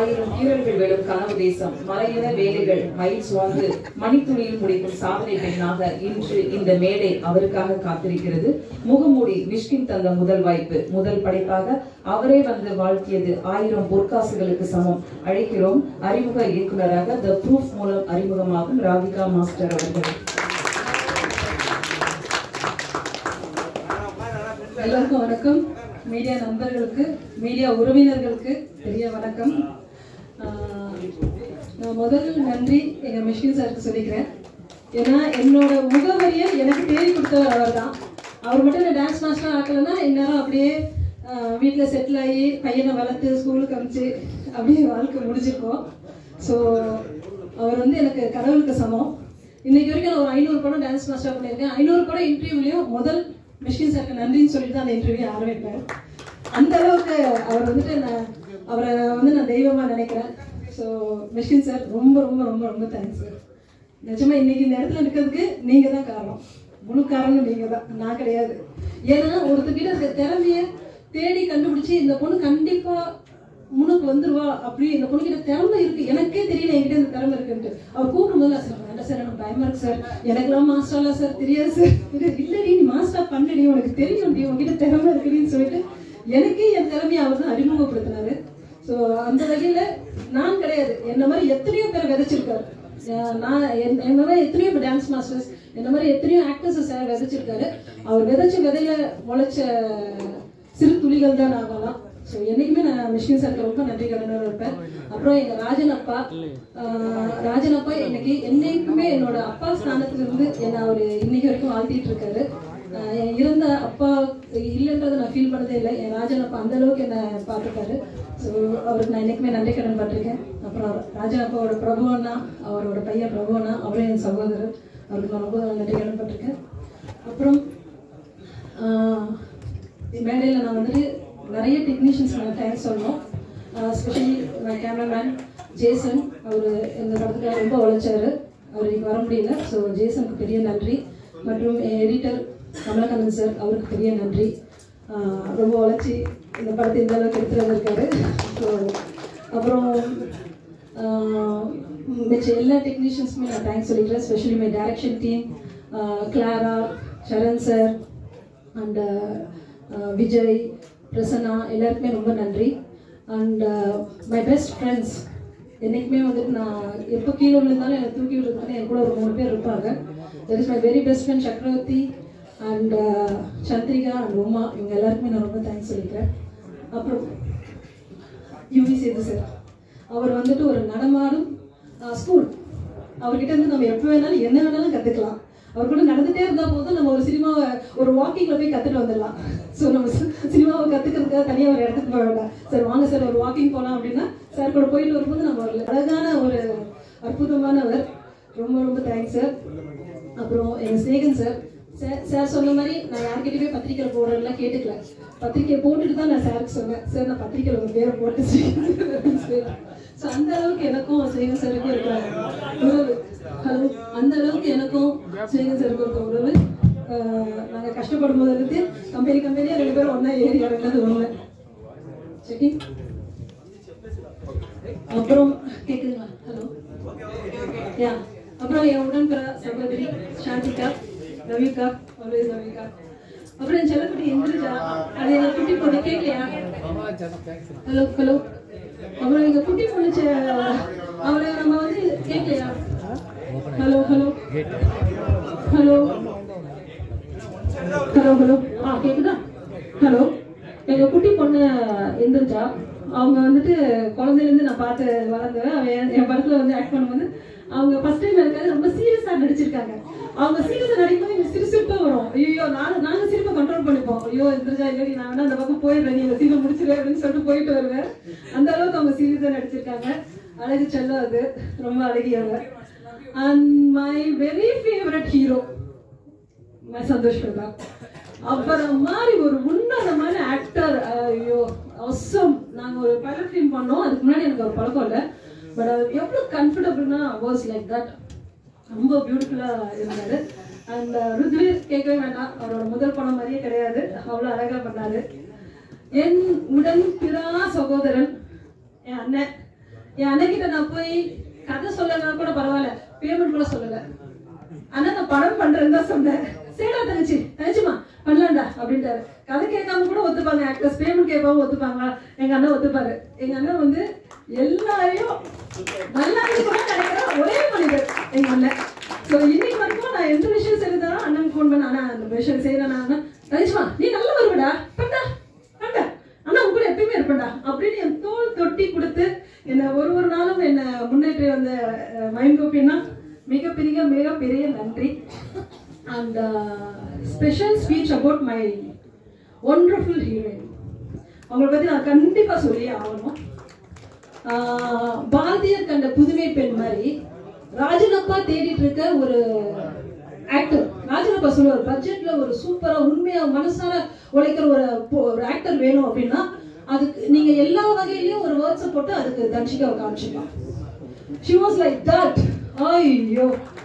ஆயிரம் கீரல்கள் வெளும் கனவு தேசம் மலையின வேலைகள் மயில் சுவாந்து மணித்துளியில் முடிக்கும் சாதனை பெண்ணாக இன்று இந்த மேடை அவருக்காக காத்திருக்கிறது முகமூடி மிஷ்கின் தந்த முதல் வாய்ப்பு முதல் படைப்பாக அவரே வந்து வாழ்த்தியது ஆயிரம் பொற்காசுகளுக்கு சமம் அழைக்கிறோம் அறிமுக இயக்குனராக த ப்ரூஃப் மூலம் அறிமுகமாகும் ராதிகா மாஸ்டர் அவர்கள் எல்லாருக்கும் வணக்கம் மீடியா நண்பர்களுக்கு மீடியா உறவினர்களுக்கு பெரிய வணக்கம் ஆஹ் நான் முதல் நன்றி எங்கள் மிஷ்கின் சாருக்கு சொல்லிக்கிறேன் ஏன்னா என்னோட முகவரியை எனக்கு தேடி கொடுத்தவர் அவர் தான் அவர் மட்டும் என்ன டான்ஸ் மாஸ்டர் ஆக்கலைன்னா இந்நேரம் அப்படியே வீட்டில் செட்டில் ஆகி பையனை வளர்த்து ஸ்கூலுக்கு அனுப்பிச்சு அப்படியே வாழ்க்கை முடிச்சிருக்கோம் ஸோ அவர் வந்து எனக்கு கடவுளுக்கு சமம் இன்னைக்கு வரைக்கும் நான் ஒரு ஐநூறு படம் டான்ஸ் மாஸ்டர் பண்ணியிருக்கேன் ஐநூறு படம் இன்டர்வியூலையும் முதல் மிஷ்கின் சாருக்கு நன்றின்னு சொல்லிட்டு தான் அந்த இன்டர்வியூ ஆரம்பிப்பேன் அந்த அளவுக்கு அவர் வந்துட்டு நான் அவரை வந்து நான் தெய்வமா நினைக்கிறேன் ஸோ மிஷ்கின் சார் ரொம்ப ரொம்ப ரொம்ப ரொம்ப தேங்க்ஸ் சார் நிஜமா இன்னைக்கு இந்த இடத்துல இருக்கிறதுக்கு நீங்க தான் காரணம் முழு காரணம் நீங்க தான் நான் கிடையாது ஏன்னா ஒருத்தர்கிட்ட இருக்க திறமைய தேடி கண்டுபிடிச்சு இந்த பொண்ணு கண்டிப்பா முன்னுக்கு வந்துருவா அப்படி இந்த பொண்ணுகிட்ட திறமை இருக்கு எனக்கே தெரியல என்கிட்ட இந்த திறமை இருக்குன்ட்டு அவர் கூப்பிடும் போது சார் வேண்டாம் சார் எனக்கு பயமா இருக்கு சார் எனக்கெல்லாம் மாஸ்டர்லாம் சார் தெரியாது சார் இல்லடி நீ மாஸ்டர் பண்ணடி உனக்கு தெரியும் டி உங்ககிட்ட திறமை இருக்குடின்னு சொல்லிட்டு எனக்கே என் திறமையை அவர் தான் அறிமுகப்படுத்தினாரு ஸோ அந்த வகையில நான் கிடையாது என்ன மாதிரி எத்தனையோ பேர் விதைச்சிருக்காரு அஹ் நான் என்- என்ன மாதிரி எத்தனையோ டான்ஸ் மாஸ்டர்ஸ் என்ன மாதிரி எத்தனையோ ஆக்டர்ஸ் சார் விதைச்சிருக்காரு அவர் விதைச்ச விதையில முளைச்ச சிறு துளிகள் தான் நாங்கெல்லாம் ஸோ என்னைக்குமே நான் மிஷ்கின் சாருக்கு ரொம்ப நன்றி கடனாக இருப்பேன் அப்புறம் எங்க ராஜன் அப்பா ஆஹ் ராஜன் அப்பா இன்னைக்கு என்னைக்குமே என்னோட அப்பா ஸ்தானத்துல இருந்து என்னை அவர் இன்னைக்கு வரைக்கும் வாழ்த்திட்டு இருக்காரு ஆஹ் என் இறந்த அப்பா இல்லைன்றதை நான் ஃபீல் பண்ணதே இல்லை என் ராஜன் அப்பா அந்த அளவுக்கு என்னை பார்த்துட்டாரு ஸோ அவருக்கு நான் என்னைக்குமே நன்றி கடன் பட்டிருக்கேன் அப்புறம் ராஜன் அப்பாவோட பிரபு அண்ணா அவரோட பையன் பிரபு அண்ணா அவரும் என் சகோதரர் அவருக்கு நான் ரொம்ப நன்றி கடன் பட்டிருக்கேன் அப்புறம் ஆஹ் மேடையில் நான் வந்துட்டு நிறைய டெக்னீஷியன்ஸ் நான் தேங்க்ஸ் சொல்லணும் ஸ்பெஷலி கேமராமேன் ஜேசன் அவர் இந்த படத்துக்காக ரொம்ப உழைச்சாரு அவர் இன்னைக்கு வர முடியல ஸோ ஜேசனுக்கு பெரிய நன்றி மற்றும் எடிட்டர் கமலக்கண்ணன் சார் அவருக்கு பெரிய நன்றி ஆஹ் ரொம்ப உழைச்சி இந்த படத்தை இந்த அளவுக்கு எடுத்துட்டு வந்திருக்காரு ஸோ அப்புறம் ஆஹ் மிச்ச எல்லா டெக்னீஷியன்ஸுமே நான் தேங்க்ஸ் சொல்லிக்கிறேன் specially my direction team Clara Charan sir and Vijay Prasanna எல்லாருக்குமே ரொம்ப நன்றி அண்ட் மை பெஸ்ட் ஃப்ரெண்ட்ஸ் என்றைக்குமே வந்துட்டு நான் எப்போ கீழே விழுந்தாலும் என்னை தூக்கி விடுறதுக்கு என் கூட ஒரு மூணு பேர் இருப்பாங்க that is my very best friend Chakravarthy and Chandrika and Uma இவங்க எல்லாருக்குமே நான் ரொம்ப தேங்க்ஸ் சொல்லிக்கிறேன் அப்புறம் யூவி சேது சார் அவர் வந்துட்டு ஒரு நடமாடும் ஸ்கூல் அவர்கிட்ட இருந்து நம்ம எப்போ வேணாலும் என்ன வேணாலும் கற்றுக்கலாம் அவர் கூட நடந்துட்டே இருந்தால் போதும் நம்ம ஒரு சினிமாவை ஒரு வாக்கிங்கில் போய் கற்றுட்டு வந்துடலாம் ஸோ நம்ம சி- சினிமாவை கற்றுக்கிறதுக்காக தனியாக ஒரு இடத்துக்கு போக வேண்டாம் சார் வாங்க சார் ஒரு வாக்கிங் போகலாம் அப்படின்னா சார் கூட போயிட்டு வரும்போது நம்ம ஒரு அழகான ஒரு அற்புதமானவர் ரொம்ப ரொம்ப தேங்க்ஸ் சார் அப்புறம் எங்கள் ஸ்நேகன் சார் சார் சார் சொன்ன மாதிரி நான் யார்கிட்டயுமே பத்திரிக்கையில் போடுறதெல்லாம் கேட்டுக்கல பத்திரிக்கை போட்டுட்டு தான் நான் சாருக்கு சொன்னேன் சார் நான் பத்திரிக்கையில் உங்கள் பேரை போட்டு ஸோ அந்த அளவுக்கு எனக்கும் ஸ்நேகன் சாருக்கும் இருக்கிற உறவு ஹலோ அந்த அளவுக்கு எனக்கும் ஸ்நேகன் சாருக்கும் இருக்க உறவு நாங்கள் கஷ்டப்படும் போது இருந்து கம்பெனி கம்பெனியாக ரெண்டு பேரும் ஒன்றா ஏறி இறங்கினது உண்மை சரி அப்புறம் கேக்குதுங்களா ஹலோ யா அப்புறம் என் உடன்பிற சகோதரி சாந்திகா ரவிகா ஆல்வேஸ் ரவிகா அப்புறம் என் செல்லக்குட்டி இந்திரஜா அது எங்க குட்டி பொண்ணு கேட்கலையா ஹலோ ஹலோ அப்புறம் எங்க குட்டி பொண்ணு செ- அவளை நம்ம வந்து கேட்கலையா hello hello hello hello hello ஆ கேக்குதா ஹலோ எங்க குட்டி பொண்ணு எந்திரிச்சா அவங்க வந்துட்டு குழந்தையிலேருந்து நான் பார்த்து வளர்ந்தவன் அவன் என் என் படத்துல வந்து ஆக்ட் பண்ணும்போது அவங்க ஃபர்ஸ்ட் டைம் எனக்காக ரொம்ப சீரியஸா நடிச்சிருக்காங்க அவங்க சீரியஸா நடிக்கும்போது எனக்கு சிரிப்பு சிரிப்பா வரும் ஐயோ நானும் நாங்க சிரிப்பை கண்ட்ரோல் பண்ணிப்போம் ஐயோ எந்திரிச்சா இல்லடி நான் வேணா அந்த பக்கம் போயிடுறேன் நீ இந்த சீனை முடிச்சிரு அப்படின்னு சொல்லிட்டு போயிட்டு வருவேன் அந்த அளவுக்கு அவங்க சீரியஸா நடிச்சிருக்காங்க அழகு செல்லம் அது ரொம்ப அழகியவங்க and my very favourite hero my Santhosh Prathap அப்புறம் மாதிரி ஒரு உன்னதமான ஆக்டர் ஐயோ அவசம் நாங்க ஒரு பைலட் ஃபிலிம் பண்ணோம் அதுக்கு முன்னாடி எனக்கு ஒரு பழக்கம் இல்லை பட் அது எவ்வளவு கம்ஃபர்டபுள்னா வாஸ் லைக் தட் ரொம்ப பியூட்டிஃபுல்லா இருந்தாரு அண்ட் ருத்வீர் கேட்கவே வேண்டாம் அவரோட முதல் படம் மாதிரியே கிடையாது அவ்வளவு அழகா பண்ணாரு என் உடன் பிறா சகோதரன் என் அண்ணன் என் அண்ணன்கிட்ட நான் போய் கதை சொல்லனா கூட பரவாயில்ல பேமெண்ட் கூட சொல்லல ஆனா நான் படம் பண்றேன்னு தான் சொன்னேன் சரிடா தங்கச்சி தங்கச்சிமா பண்ணலாம்டா அப்படின்ட்டாரு கதை கேட்காம கூட ஒத்துப்பாங்க ஆக்டர்ஸ் பேமெண்ட் கேட்காம ஒத்துப்பாங்க எங்க அண்ணன் ஒத்துப்பாரு எங்க அண்ணன் வந்து எல்லாரையும் நல்லா கூட கிடைக்கிற ஒரே மனிதர் எங்க அண்ணன் ஸோ இன்னைக்கு வரைக்கும் நான் எந்த விஷயம் செய்யறதாலும் அண்ணன் ஃபோன் பண்ண அண்ணா அந்த விஷயம் செய்யறேன் நான் தங்கச்சிமா நீ நல்லா வருவடா பண்ணா பண்ணா ஆனா உங்க கூட எப்பயுமே இருப்பேன்டா அப்படின்னு என் தோல் தொட்டி கொடுத்து என்ன ஒரு ஒரு நாளும் என்ன முன்னேற்றி வந்த மைண்ட் கோபின்னா மிகப்பெரிய மிகப்பெரிய நன்றி and special speech about my wonderful heroine அவங்கள பத்தி நான் கண்டிப்பா சொல்லியே ஆகணும் ஆஹ் பாரதியார் கண்ட புதுமை பெண் மாதிரி ராஜனப்பா தேடிட்டு இருக்க ஒரு ஆக்டர் ராஜனப்பா சொல்லுவார் பட்ஜெட்ல ஒரு சூப்பரா உண்மையா மனசார உழைக்கிற ஒரு பொ- ஒரு ஆக்டர் வேணும் அப்படின்னா அதுக்கு நீங்க எல்லா வகையிலயும் ஒரு வேர்ட்ஸை போட்டு அதுக்கு தன்ஷிகாவை காமிச்சிடலாம் ஷி வாஸ் லைக் தட் ஐயோ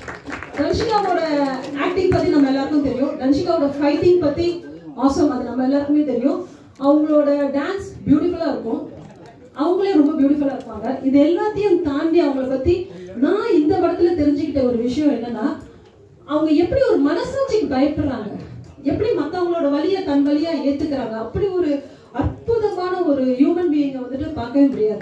தன்ஷிகாவோட ஆக்டிங் பத்தி நம்ம எல்லாருக்கும் தெரியும் தன்ஷிகாவோட ஃபைட்டிங் பத்தி ஆசம் அது நம்ம எல்லாருக்குமே தெரியும் அவங்களோட டான்ஸ் பியூட்டிஃபுல்லா இருக்கும் அவங்களே ரொம்ப பியூட்டிஃபுல்லா இருப்பாங்க இது எல்லாத்தையும் தாண்டி அவங்கள பத்தி நான் இந்த படத்துல தெரிஞ்சுக்கிட்ட ஒரு விஷயம் என்னன்னா அவங்க எப்படி ஒரு மனசாட்சிக்கு பயப்படுறாங்க எப்படி மத்தவங்களோட வலியை தன் வழியா ஏத்துக்கிறாங்க அப்படி ஒரு அற்புதமான ஒரு ஹியூமன் பீயிங்கை வந்துட்டு பார்க்கவே முடியாது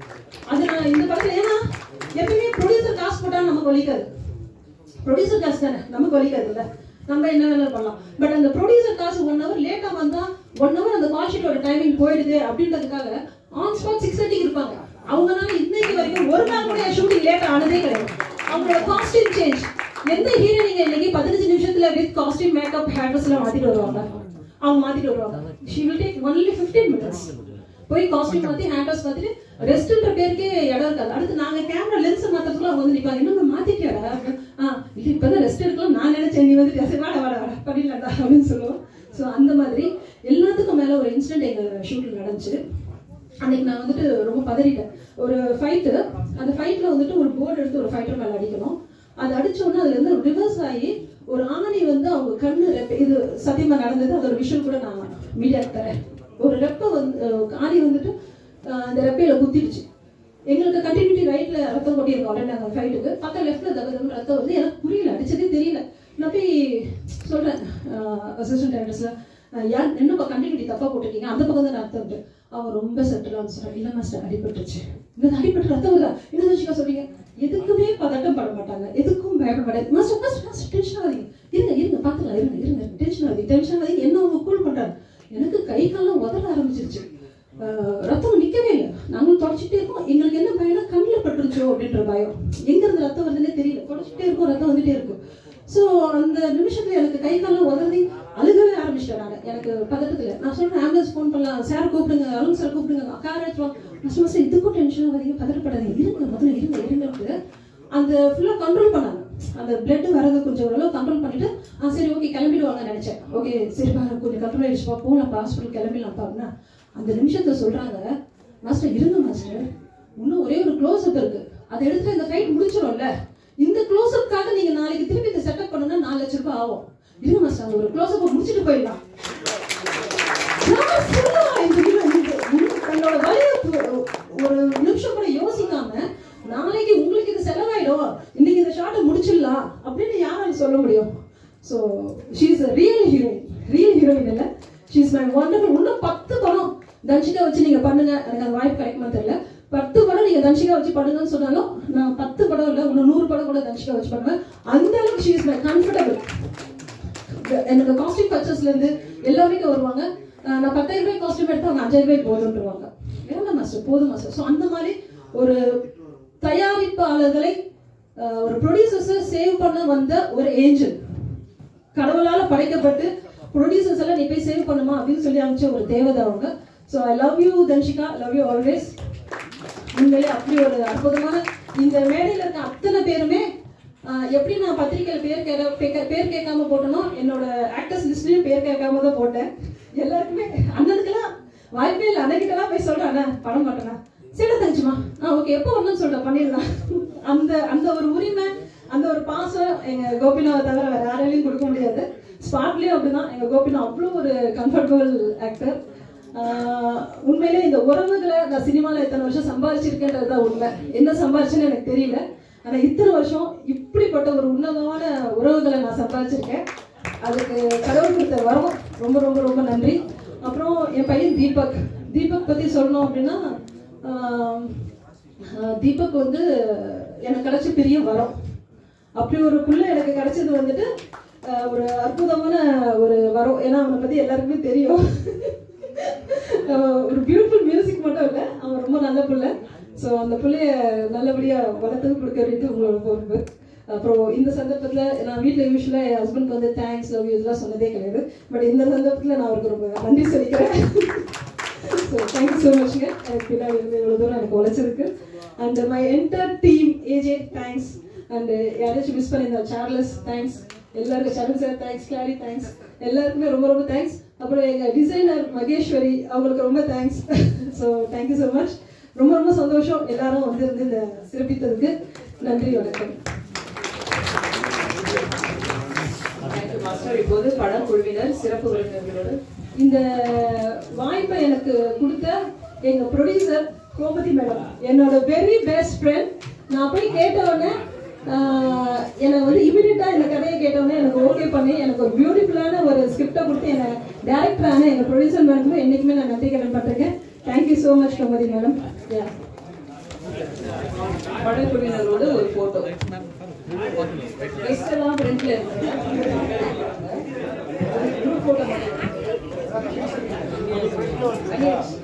அது நான் இந்த படத்துல ஏன்னா எப்பயுமே ப்ரொடியூசர் காசு போட்டா நமக்கு வலிக்காது ப்ரொடியூசர் காசு தானே நமக்கு வலிக்காது இல்ல நம்ம என்ன வேணா பண்ணலாம் பட் அந்த ப்ரொடியூசர் காசு ஒன் ஹவர் லேட்டா வந்தா ஒன் ஹவர் அந்த கால் ஷீட்டோட டைமிங் போயிடுது அப்படின்றதுக்காக ஆன் ஸ்பாட் சிக்ஸ் தேர்ட்டிக்கு இருப்பாங்க அவங்கனால இன்னைக்கு வரைக்கும் ஒரு நாள் கூட ஷூட்டிங் லேட் ஆனதே கிடையாது அவங்களோட காஸ்டியூம் சேஞ்ச் எந்த ஹீரோ நீங்க இன்னைக்கு பதினஞ்சு நிமிஷத்துல with costume makeup hair dress எல்லாம் மாத்திட்டு வருவாங்க அவங்க மாத்திட்டு வருவாங்க she will take only 15 minutes போய் காஸ்டியூம் மாத்தி ஹேண்ட் வாஷ் மாத்திட்டு ரெஸ்ட்ன்ற பேருக்கே இடம் இருக்காது அடுத்து நாங்க கேமரா லென்ஸ் மாத்துறதுக்குள்ள அவங்க வந்து நிப்பாங்க என்ன மாத்திட்டியாடா அப்படின்னு, ஆ இல்ல இப்பதான் ரெஸ்ட் எடுக்கலாம் நான் நினைச்சேன் நீ வந்து சரி வாடா வாடா வாடா பண்ணிடலாம்டா அப்படின்னு சொல்லுவோம் ஸோ அந்த மாதிரி எல்லாத்துக்கும் மேல ஒரு இன்சிடென்ட் எங்க ஷூட்டில் நடந்துச்சு அன்னைக்கு நான் வந்துட்டு ரொம்ப பதறிட்டேன் ஒரு ஃபைட்டு அந்த ஃபைட்ல வந்துட்டு ஒரு போர்டு எடுத்து ஒரு ஃபைட்டர் மேல அடிக்கணும் அது அடிச்ச உடனே அதுல இருந்து ரிவர்ஸ் ஆகி ஒரு ஆணி வந்து அவங்க கண்ணு ரெப்ப இது சத்தியமா நடந்தது அதோட விஷயம் கூட நான் மீடியாக்கு தரேன் ஒரு ரெப்ப வந்து அஹ், ஆணி வந்துட்டு அஹ், அந்த ரெப்பையில குத்திடுச்சு எங்களுக்கு கண்டினியூட்டி ரைட்ல ரத்தம் கொட்டி இருக்கோம் ஆல்ரெடி நாங்கள் ஃபைட்டுக்கு பார்த்தா லெஃப்ட்ல தக தகன்னு ரத்தம் வருது எனக்கு புரியல அடிச்சதே தெரியல நான் போய் சொல்றேன் அசிஸ்டன்ட் டைரக்டர்ஸ்ல யார் என்னப்பா கண்டினியூட்டி தப்பா போட்டிருக்கீங்க அந்த பக்கம் தான் ரத்தம் இருக்கு அவங்க ரொம்ப செட்டிலாக சொல்றாங்க இல்ல மாஸ்டர் அடிபட்டுருச்சு இந்த அடிபட்டு ரத்தம் வருதா என்ன வச்சுக்க சொல்றீங்க எதுக்குமே பதட்டம் பட மாட்டாங்க எதுக்கும் பயப்பட மாட்டாங்க மாஸ்டர் மாஸ்டர் மாஸ்டர் டென்ஷன் ஆகாதீங்க இருங்க இருங்க பாத்துக்கலாம் இருங்க இருங்க டென்ஷன் ஆகாதீங்க டென்ஷன் ஆகாதீங்க என்ன அவங்க கூல் பண்றாங்க எனக்கு கை காலம் உதற ஆரம்பிச்சிருச்சு ஆஹ் ரத்தம் நிக்கவே இல்லை நாங்களும் தொடச்சிட்டே இருக்கோம் எங்களுக்கு என்ன பயம்னா கண்ணில் பட்டுருச்சோ அப்படின்ற பயம் எங்க இருந்து ரத்தம் வருதுன்னே தெரியல தொடச்சிட்டே இருக்கோம் ரத்தம் வந்துட்டே இருக்கும் ஸோ அந்த நிமிஷத்துல எனக்கு கை காலம் உதறதி அழுகவே ஆரம்பிச்சிட்டேன் நான் எனக்கு பதட்டத்துல நான் சொல்றேன் ஆம்புலன்ஸ் ஃபோன் பண்ணலாம் சார் கூப்பிடுங்க அருண் சார் கூப்பிடுங்க கார் எடுத்துருவோம் மாஸ்டர் மாஸ்டர் இதுக்கும் டென்ஷன் ஆகாதீங்க பதட்டப்படாதீங்க இருங்க முதல்ல இருங்க இருங்க அந்த ஃபுல்லா கண்ட்ரோல் பண்ணாங்க அந்த பிளட் வரதை கொஞ்சம் ஓரளவு கண்ட்ரோல் பண்ணிட்டு ஆ சரி ஓகே கிளம்பிடுவாங்க நினைச்சேன் ஓகே சரிப்பா கொஞ்சம் கண்ட்ரோல் ஆயிடுச்சுப்பா போகலாம் ஹாஸ்பிட்டல் கிளம்பிடலாம்ப்பா அப்படின்னா அந்த நிமிஷத்தை சொல்றாங்க மாஸ்டர் இருங்க மாஸ்டர் இன்னும் ஒரே ஒரு க்ளோஸ் அப் இருக்கு அதை எடுத்து இந்த ஃபைட் முடிச்சிடும்ல இந்த க்ளோஸ் அப்காக நீங்க நாளைக்கு திருப்பி இந்த செட்டப் பண்ணணும்னா நாலு லட்சம் ரூபாய் ஆகும் இருங்க மாஸ்டர் அந்த ஒரு க்ளோஸ் அப் முடிச்சிட்டு போயிடலாம் நான் சொல்லுவேன் இந்த hero இந்த உங்க- தன்னோட வலியை பு- ஒரு நிமிஷம் கூட யோசிக்காம நாளைக்கு உங்களுக்கு இது செலவாயிடும் இன்னைக்கு இந்த ஷாட்டை முடிச்சிடலாம் அப்படின்னு யாரால சொல்ல முடியும் so she is real heroine real heroine இல்ல ஷீ இஸ் மை ஒண்டர்ஃபுல் இன்னும் பத்து படம் தன்ஷிகா வச்சு நீங்க பண்ணுங்க எனக்கு அந்த வாய்ப்பு கிடைக்குமா தெரியல பத்து படம் நீங்க தன்ஷிகா வச்சு பண்ணுங்கன்னு சொன்னாலும் நான் பத்து படம் இல்ல இன்னும் நூறு படம் கூட தன்ஷிகா வச்சு பண்ணுவேன் அந்த அளவுக்கு ஷீ இஸ் மை கம்ஃபர்டபுள் எனக்கு காஸ்டியூம் பர்ச்சேஸ்ல இருந்து எல்லாமே இங்க வருவாங்க அஹ் நான் பத்தாயிரம் ரூபாய் காஸ்டியூம் எடுத்து அவங்க அஞ்சாயிரம் ரூபாய் போதுன்றுவாங்க வேண்டாம் மாஸ்டர் போதும் மாஸ்டர் ஸோ அந்த மாதிரி ஒரு தயாரிப்பாளர்களை அஹ், ஒரு ப்ரொடியூசர்ஸை சேவ் பண்ண வந்த ஒரு ஏஞ்சல் கடவுளால படைக்கப்பட்டு ப்ரொடியூசர்ஸ் எல்லாம் நீ போய் சேவ் பண்ணுமா அப்படின்னு சொல்லி அனுப்பிச்ச ஒரு தேவதை அவங்க so I love you Dhanshika love you always உண்மையிலே அப்படி ஒரு அற்புதமான இந்த மேடையில இருக்க அத்தனை பேருமே ஆஹ், எப்படி நான் பத்திரிக்கையில பேர் கேட்க பேக்க- பேர் கேட்காம போட்டனோ என்னோட ஆக்டர்ஸ் லிஸ்ட்லயும் பேர் கேட்காம தான் போட்டேன் எல்லாருக்குமே அண்ணனுக்கெல்லாம் வாய்ப்பே இல்லை அண்ணகிட்டலாம் போய் சொல்றேன் அண்ணா படம் மாட்டேனா சரி தங்கச்சிமா ஆ ஓகே எப்போ வரணும்னு சொல்றேன் பண்ணிடலாம் அந்த அந்த ஒரு உரிமை அந்த ஒரு பாசம் எங்க கோபிநாவை தவிர வேற யாராலையும் கொடுக்க முடியாது ஸ்பாட்லயும் அப்படிதான் எங்க கோபினா அவ்வளோ ஒரு கம்ஃபர்டபுள் ஆக்டர் ஆஹ் உண்மையிலே இந்த உறவுகளை நான் சினிமாவில் இத்தனை வருஷம் சம்பாதிச்சிருக்கேன்றது தான் உண்மை என்ன சம்பாதிச்சேன்னு எனக்கு தெரியல ஆனால் இத்தனை வருஷம் இப்படிப்பட்ட ஒரு உன்னதமான உறவுகளை நான் சம்பாதிச்சிருக்கேன் அதுக்கு கடவுள் கொடுத்த வரம் ரொம்ப ரொம்ப ரொம்ப நன்றி அப்புறம் என் பையன் தீபக் தீபக் பற்றி சொல்லணும் அப்படின்னா ஆஹ் ஆஹ் தீபக் வந்து எனக்கு கிடைச்ச பெரிய வரம் அப்படி ஒரு புள்ள எனக்கு கிடைச்சது வந்துட்டு ஆஹ் ஒரு அற்புதமான ஒரு வரம் ஏன்னா அவனை பற்றி எல்லாருக்குமே தெரியும் ஆஹ் ஒரு பியூட்டிஃபுல் மியூசிக் மட்டும் இல்லை அவன் ரொம்ப நல்ல புள்ள ஸோ அந்த பிள்ளைய நல்லபடியாக வளர்த்து கொடுக்க வேண்டியது உங்களோட பொறுப்பு அப்புறம் இந்த சந்தர்ப்பத்தில் நான் வீட்டில் யூஸ்வலாக என் ஹஸ்பண்ட் வந்து தேங்க்ஸ் லவ் இதெல்லாம் சொன்னதே கிடையாது பட் இந்த சந்தர்ப்பத்தில் நான் அவருக்கு ரொம்ப நன்றி சொல்லிக்கிறேன் ஸோ தேங்க்யூ ஸோ மச்ங்க எனக்கு பின்னாடி இருந்து இவ்வளோ தூரம் எனக்கு உழைச்சிருக்கு and my entire team AJ thanks and யாராச்சும் மிஸ் பண்ணியிருந்தா சார்லஸ் தேங்க்ஸ் எல்லாருக்கும் Charan sir thanks Clary thanks எல்லாருக்குமே ரொம்ப ரொம்ப தேங்க்ஸ் அப்புறம் எங்கள் டிசைனர் மகேஸ்வரி அவங்களுக்கு ரொம்ப thanks so thank you so much ரொம்ப ரொம்ப சந்தோஷம் எல்லாரும் வந்திருந்து இந்த சிறப்பித்ததுக்கு நன்றி வணக்கம் தேங்க்யூ மாஸ்டர் இப்போது படக்குழுவினர் சிறப்பு விருந்தினர்களோடு இந்த வாய்ப்பை எனக்கு கொடுத்த எங்க ப்ரொடியூசர் கோமதி மேடம் என்னோட வெரி பெஸ்ட் ஃப்ரெண்ட் நான் போய் கேட்ட உடனே ஆஹ், எனக்கு வந்து இமீடியட்டா இந்த கதையை கேட்ட உடனே எனக்கு ஓகே பண்ணி எனக்கு ஒரு பியூட்டிஃபுல்லான ஒரு ஸ்கிரிப்டை கொடுத்து என்னை டேரக்டரான எங்க ப்ரொடியூசர் மேடமும் என்னைக்குமே நான் நன்றி கடன் பட்டிருக்கேன் thank you so much Gomathi madam yeah படக்குழுவினரோடு ஒரு போட்டோ கெஸ்ட் எல்லாம் ஃப்ரெண்ட்ல இருக்காங்க குரூப் போட்டோ